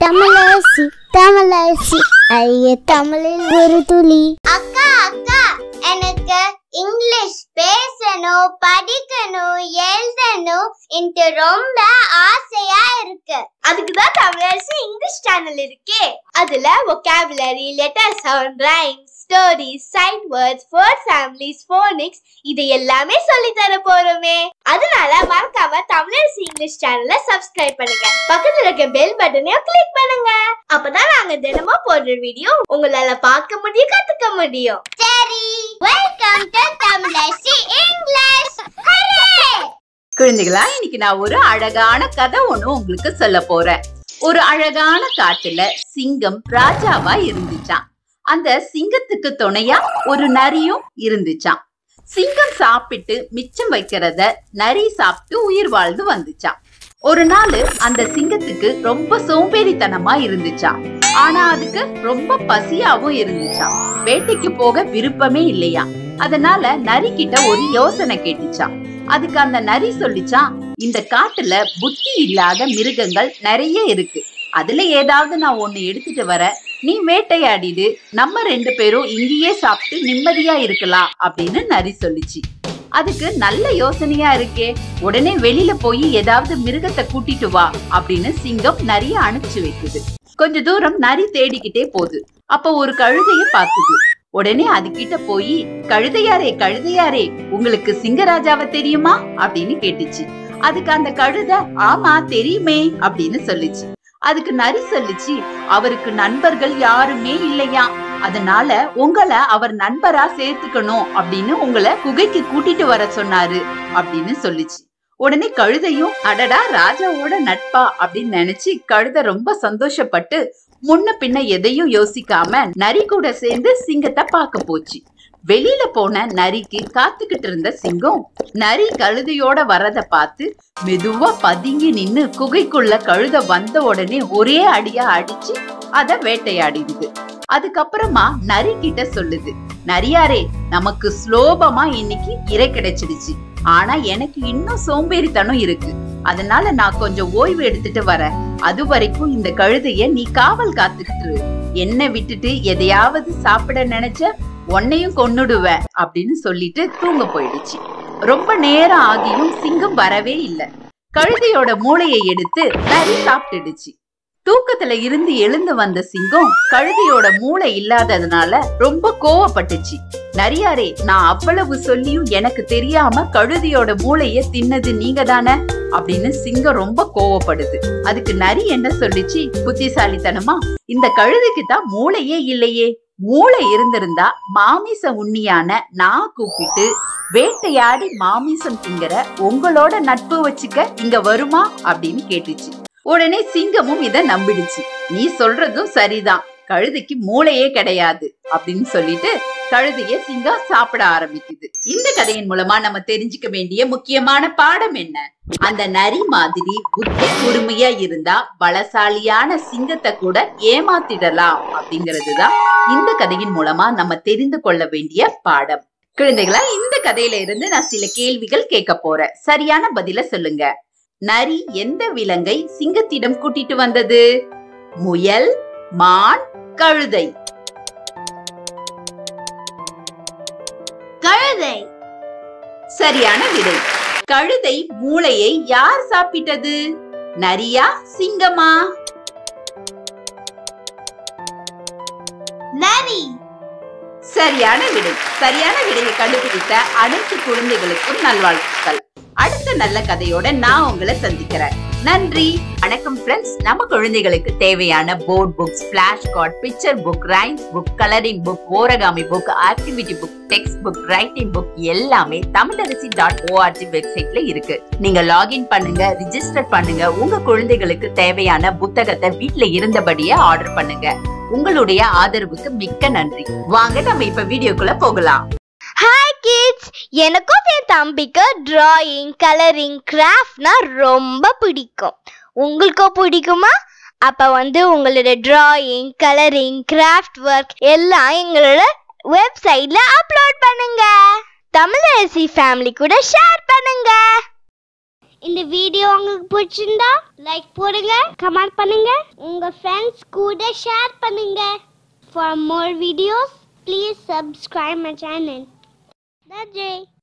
தமிழரசி தமிழரசி ஐய தமிழில் ஒரு துளி அக்கா அக்கா எனக்கு இங்கிலீஷ் பேசணும் படிக்கணும் எழுதணும் என்று ரொம்ப ஆசையா இருக்கு அதுக்கு தான் தமிழரசு இங்கிலீஷ் சேனல் இருக்கே அதுல vocabulary letter sound rhymes stories sight words word families phonics இது எல்லாமே சொல்லி தர போறோமே அதனால மறக்காம தமிழரசு இங்கிலீஷ் சேனலை சப்ஸ்கிரைப் பண்ணுங்க பக்கத்துல இருக்க பெல் பட்டனையும் கிளிக் பண்ணுங்க அப்பதான் நாங்க தினமும் போடுற வீடியோ உங்களால பார்க்க முடியும் கத்துக்க முடியும் சரி வெல்கம் டு தமிழரசி இங்கிலீஷ் குழந்தைகளா இன்னைக்கு நான் ஒரு அழகான கதை ஒண்ணு உங்களுக்கு சொல்ல போறேன் ஒரு அழகான காட்டுல சிங்கம் ராஜாவா இருந்துச்சாம் அந்த சிங்கத்துக்கு துணையா ஒரு நரியும் இருந்துச்சாம் சிங்கம் சாப்பிட்டு மிச்சம் வைக்கிறத நரி சாப்பிட்டு உயிர் வாழ்ந்து வந்துச்சாம் ஒரு நாள் அந்த சிங்கத்துக்கு ரொம்ப சோம்பேறித்தனமா இருந்துச்சாம் ஆனா அதுக்கு ரொம்ப பசியாவும் இருந்துச்சாம் வேட்டைக்கு போக விருப்பமே இல்லையா அதனால நரி கிட்ட ஒரு யோசனை கேட்டுச்சாம் அதுக்கு அந்த நரி சொல்லிச்சான் இந்த காட்டுல புத்தி இல்லாத மிருகங்கள் நிறைய இருக்கு அதுல ஏதாவது நான் ஒண்ணு எடுத்துட்டு வரேன் நீ வேட்டையாடிடு நம்ம ரெண்டு பேரும் இங்கேயே சாப்பிட்டு நிம்மதியா இருக்கலாம் அப்படின்னு நரி சொல்லிச்சு அதுக்கு நல்ல யோசனையா இருக்கே உடனே வெளியில போய் ஏதாவது மிருகத்தை கூட்டிட்டு வா அப்படின்னு சிங்கம் நரிய அனுப்பிச்சு வைக்குது கொஞ்ச தூரம் நரி தேடிக்கிட்டே போகுது அப்ப ஒரு கழுதைய பாக்குது உடனே அது கிட்ட போய் கழுதையாரே கழுதையாரே உங்களுக்கு சிங்கராஜாவை தெரியுமா அப்படின்னு கேட்டுச்சு அதுக்கு அந்த கழுதை ஆமா தெரியுமே அப்படின்னு சொல்லுச்சு அதுக்கு நரி சொல்லுச்சு அவருக்கு நண்பர்கள் யாருமே இல்லையா அதனால உங்களை அவர் நண்பரா சேர்த்துக்கணும் அப்படின்னு உங்களை குகைக்கு கூட்டிட்டு வர சொன்னாரு அப்படின்னு சொல்லுச்சு உடனே கழுதையும் அடடா ராஜாவோட நட்பா அப்படின்னு நினைச்சு கழுதை ரொம்ப சந்தோஷப்பட்டு முன்ன பின்ன எதையும் யோசிக்காம நரி கூட சேர்ந்து சிங்கத்தை பார்க்க போச்சு வெளியில போன நரிக்கு காத்துக்கிட்டு இருந்த சிங்கம் நரி கழுதையோட வரத பார்த்து மெதுவா பதுங்கி நின்னு குகைக்குள்ள கழுத வந்த உடனே ஒரே அடியா அடிச்சு அத வேட்டையாடிடுது அதுக்கப்புறமா நரி கிட்ட சொல்லுது நரியாரே நமக்கு சுலோபமா இன்னைக்கு இறை கிடைச்சிடுச்சு ஆனா எனக்கு இன்னும் சோம்பேறித்தனம் இருக்கு அதனால நான் கொஞ்சம் ஓய்வு எடுத்துட்டு வரேன் அது வரைக்கும் இந்த கழுதைய நீ காவல் காத்துக்கிட்டு இரு. என்னை விட்டுட்டு எதையாவது சாப்பிட நினைச்ச உன்னையும் கொன்னுடுவேன் அப்படின்னு சொல்லிட்டு தூங்க போயிடுச்சு ரொம்ப நேரம் ஆகியும் சிங்கம் வரவே இல்லை கழுதையோட மூளையை எடுத்து நரி சாப்பிட்டுடுச்சு தூக்கத்துல இருந்து எழுந்து வந்த சிங்கம் கழுதையோட மூளை இல்லாததுனால ரொம்ப கோவப்பட்டுச்சு நரியாரே நான் அவ்வளவு சொல்லியும் எனக்கு தெரியாம கழுதையோட மூளைய தின்னது நீங்க தானே அப்படின்னு சிங்கம் ரொம்ப கோவப்படுது அதுக்கு நரி என்ன சொல்லிச்சு புத்திசாலித்தனமா இந்த கழுதைக்கு தான் மூளையே இல்லையே மூளை இருந்திருந்தா மாமிச உண்ணியான நான் கூப்பிட்டு வேட்டையாடி மாமிசம் திங்கிற உங்களோட நட்பு வச்சுக்க இங்க வருமா அப்படின்னு கேட்டுச்சு உடனே சிங்கமும் இத நம்பிடுச்சு நீ சொல்றதும் சரிதான் கழுதைக்கு மூளையே கிடையாது அப்படின்னு சொல்லிட்டு கழுதைய சிங்கம் சாப்பிட ஆரம்பிக்குது இந்த கதையின் மூலமா நம்ம தெரிஞ்சுக்க வேண்டிய முக்கியமான பாடம் என்ன அந்த நரி மாதிரி புத்தி கூர்மையா இருந்தா பலசாலியான சிங்கத்தை கூட ஏமாத்திடலாம் அப்படிங்கிறதுதான் இந்த கதையின் மூலமா நம்ம தெரிந்து கொள்ள வேண்டிய பாடம் குழந்தைகளா இந்த கதையில இருந்து நான் சில கேள்விகள் கேட்க போறேன் சரியான பதில சொல்லுங்க நரி எந்த விலங்கை சிங்கத்திடம் கூட்டிட்டு வந்தது முயல் மான் கழுதை கழுதை சரியான விடை கழுதை மூளையை யார் சாப்பிட்டது நரியா சிங்கமா நரி சரியான விடை சரியான விடையை கண்டுபிடித்த அனைத்து குழந்தைகளுக்கும் நல்வாழ்த்துக்கள் அடுத்த நல்ல கதையோட நான் உங்களை சந்திக்கிறேன் நன்றி வணக்கம் ஃப்ரெண்ட்ஸ் நம்ம குழந்தைகளுக்கு தேவையான board books flash card picture book rhymes book colouring book origami book activity book textbook writing book எல்லாமே தமிழரசி டாட் ஓஆர்ஜி வெப்சைட்ல இருக்கு நீங்க லாகின் பண்ணுங்க ரிஜிஸ்டர் பண்ணுங்க உங்க குழந்தைகளுக்கு தேவையான புத்தகத்தை வீட்ல இருந்தபடியே ஆர்டர் பண்ணுங்க உங்களுடைய ஆதரவுக்கு மிக்க நன்றி வாங்க நம்ம இப்ப வீடியோக்குள்ள போகலாம் ஹாய் கிட்ஸ் எனக்கும் என் தம்பிக்கு டிராயிங் கலரிங் கிராஃப்ட்னா ரொம்ப பிடிக்கும் உங்களுக்கும் பிடிக்குமா அப்போ வந்து உங்களோட டிராயிங் கலரிங் கிராஃப்ட் ஒர்க் எல்லாம் எங்களோட வெப்சைட்ல அப்லோட் பண்ணுங்க தமிழரசி ஃபேமிலி கூட ஷேர் பண்ணுங்க இந்த வீடியோ உங்களுக்கு பிடிச்சிருந்தா லைக் போடுங்க கமெண்ட் பண்ணுங்க உங்க ஃப்ரெண்ட்ஸ் கூட ஷேர் பண்ணுங்க for more videos please subscribe my channel நன்றி